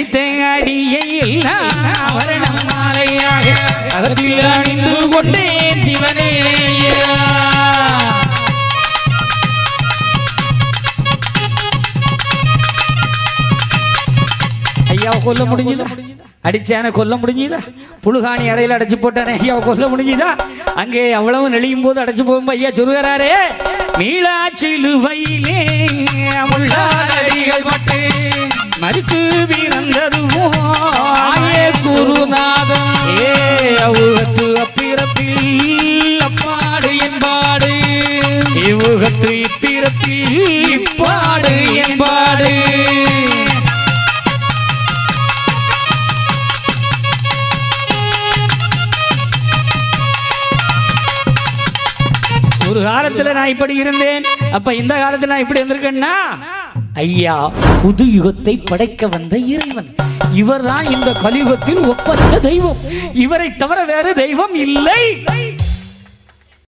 அடித்த அடியை எல்லாம் ஆபரணம் மாலையாக அகத்தில் அணிந்து கொண்டேன் சிவனே ஐயாவை கொல்ல முடிஞ்சுதா அடிச்சான கொல்ல முடிஞ்சுதா புழுகாணி அறையில் அடைச்சு போட்டானே ஐயாவை கொல்ல முடிஞ்சுதா அங்கே அவ்வளவு நெளியும் போது அடைச்சு போகும்போது ஐயா சொல்லுகிறாரே மீளாச்சிலுவையிலே முள்ளாடிகள் பட்டு மறுத்து பிறந்ததுவோ ஆயே குருநாதன் ஏ அவுகத்து அப்பிறப்பில் அப்பாடு என்பாடு இவ்வுகத்து இப்பிறப்பில் இப்பாடு என்பாடு ஒரு காலத்துல நான் இப்படி இருந்தேன் அப்ப இந்த காலத்துல நான் இப்படி வந்திருக்கேன்னா ஐயா புது யுகத்தை படைக்க வந்த இறைவன் இவர்தான் இந்த கலியுகத்தில் ஒப்பற்ற தெய்வம் இவரை தவிர வேறு தெய்வம் இல்லை